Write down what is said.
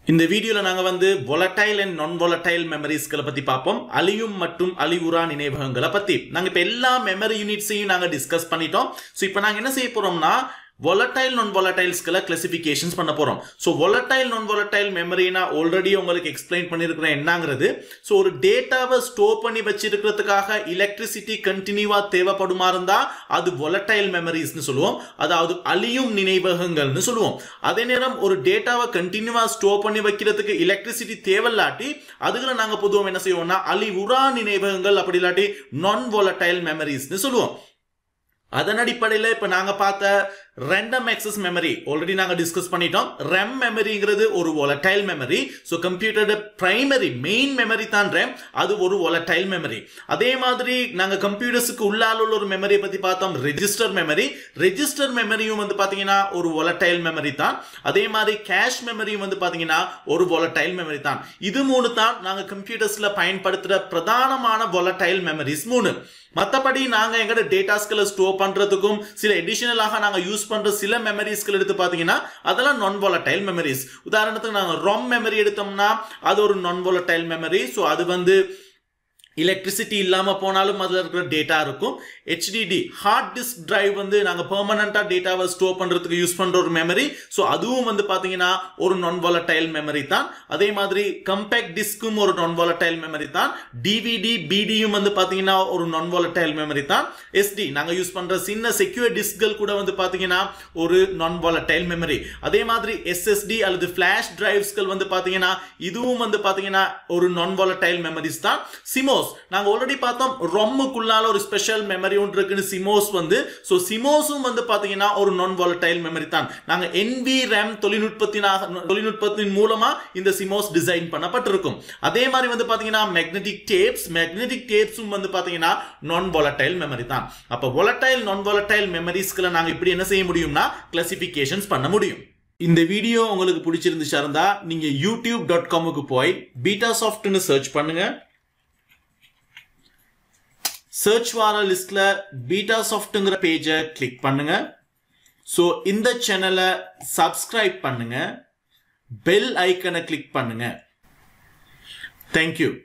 இந்த வீடியோல நாங்க வந்து volatile அண்ட் நான் volatile மெமரிஸ்களை பத்தி பார்ப்போம் அழியும் மற்றும் அழிவுறா நினைவகங்களை பத்தி நாங்க இப்ப எல்லா மெமரி யூனிட்ஸையும் நாங்க டிஸ்கஸ் பண்ணிட்டோம் ஸோ இப்போ நாங்க என்ன செய்ய போறோம்னா volatile நான் volatileஸ்களை கிளாசிஃபிகேஷன்ஸ் பண்ண போறோம் so volatile non volatile memory நான் ஆல்ரெடி உங்களுக்கு எக்ஸ்பிளைன் பண்ணியிருக்கிறேன் என்னங்கிறது ஸோ ஒரு டேட்டாவை ஸ்டோர் பண்ணி வச்சிருக்கிறதுக்காக எலக்ட்ரிசிட்டி கண்டினியூவா தேவைப்படுமா இருந்தா அது volatile மெமரிஸ்னு சொல்லுவோம் அதாவது அழியும் நினைவகங்கள்னு சொல்லுவோம் அதே நேரம் ஒரு டேட்டாவை கண்டினியூவா ஸ்டோர் பண்ணி வைக்கிறதுக்கு எலக்ட்ரிசிட்டி தேவையில்லாட்டி அதுகளை நாங்க பொதுவாக என்ன செய்வோம்னா அழிவுறா நினைவகங்கள் அப்படி இல்லாட்டி நான் volatile மெமரிஸ்னு சொல்லுவோம் அதன் அடிப்படையில் இப்போ நாங்கள் பார்த்த ரெண்டம் ஆக்சஸ் மெமரி ஆல்ரெடி நாங்கள் டிஸ்கஸ் பண்ணிட்டோம் ரெம் மெமரிங்கிறது ஒரு volatile மெமரி ஸோ கம்ப்யூட்டரோட பிரைமரி மெயின் மெமரி தான் ரெம் அது ஒரு volatile மெமரி அதே மாதிரி நாங்கள் கம்ப்யூட்டர்ஸுக்கு உள்ளால உள்ள ஒரு மெமரியை பற்றி பார்த்தோம் ரெஜிஸ்டர் மெமரி ரெஜிஸ்டர் மெமரியும் வந்து பார்த்தீங்கன்னா ஒரு volatile மெமரி தான் அதே மாதிரி கேஷ் மெமரியும் வந்து பார்த்தீங்கன்னா ஒரு volatile மெமரி தான் இது மூணு தான் நாங்கள் கம்ப்யூட்டர்ஸில் பயன்படுத்துகிற பிரதானமான volatile மெமரிஸ் மூணு மற்றபடி நாங்கள் எங்களோட டேட்டாஸ்களை ஸ்டோர் பண்ணுறதுக்கும் சில எடிஷனலாக நாங்கள் யூஸ் பண்ணுற சில மெமரிஸ்கள் எடுத்து பார்த்தீங்கன்னா அதெல்லாம் நான் volatile மெமரிஸ் உதாரணத்துக்கு நாங்கள் ரொம் மெமரி எடுத்தோம்னா அது ஒரு நான் volatile மெமரி ஸோ அது வந்து எலக்ட்ரிசிட்டி இல்லாமல் போனாலும் அதில் இருக்கிற டேட்டா இருக்கும் ஹெச்டிடி ஹார்ட் டிஸ்க் டிரைவ் வந்து நாங்கள் பெர்மனண்ட்டாக டேட்டாவை ஸ்டோர் பண்ணுறதுக்கு யூஸ் பண்ணுற ஒரு மெமரி ஸோ அதுவும் வந்து பார்த்தீங்கன்னா ஒரு நான் volatile மெமரி தான் அதே மாதிரி கம்பேக்ட் டிஸ்க்கும் ஒரு நான் volatile மெமரி தான் டிவிடி பிடியும் வந்து பார்த்தீங்கன்னா ஒரு நான் volatile மெமரி தான் எஸ்டி நாங்கள் யூஸ் பண்ணுற சின்ன செக்யூர் டிஸ்க்கள் கூட வந்து பார்த்தீங்கன்னா ஒரு நான் volatile மெமரி அதே மாதிரி எஸ்எஸ்டி அல்லது ஃப்ளாஷ் டிரைவ்ஸ்கள் வந்து பார்த்தீங்கன்னா இதுவும் வந்து பார்த்தீங்கன்னா ஒரு நான் volatile மெமரிஸ் தான் சிமோஸ் நாங்கள் ஆல்ரெடி பார்த்தோம் ரொம்முக்குள்ளால ஒரு ஸ்பெஷல் மெமரி ஒன்று இருக்குன்னு சிமோஸ் வந்து ஸோ சிமோஸும் வந்து பார்த்தீங்கன்னா ஒரு நான் volatile மெமரி தான் நாங்கள் என்வி ரேம் தொழில்நுட்பத்தினாக தொழில்நுட்பத்தின் மூலமா இந்த சிமோஸ் டிசைன் பண்ணப்பட்டிருக்கும் அதே மாதிரி வந்து பார்த்தீங்கன்னா மேக்னெட்டிக் டேப்ஸ் மேக்னெட்டிக் டேப்ஸும் வந்து பார்த்தீங்கன்னா நான் volatile மெமரி தான் அப்போ volatile நான் volatile மெமரிஸ்களை நாங்கள் இப்படி என்ன செய்ய முடியும்னா கிளாசிஃபிகேஷன்ஸ் பண்ண முடியும் இந்த வீடியோ உங்களுக்கு பிடிச்சிருந்துச்சா இருந்தா நீங்க யூடியூப் டாட் காமுக்கு போய் பீட்டா சாஃப்ட்னு சர்ச் பண்ணுங்க சர்ச் வார லிஸ்ட்ல பீட்டா சாஃப்ட்ங்கிற பேஜை கிளிக் பண்ணுங்க ஸோ இந்த சேனலை சப்ஸ்கிரைப் பண்ணுங்க பெல் ஐக்கனை கிளிக் பண்ணுங்க தேங்க்யூ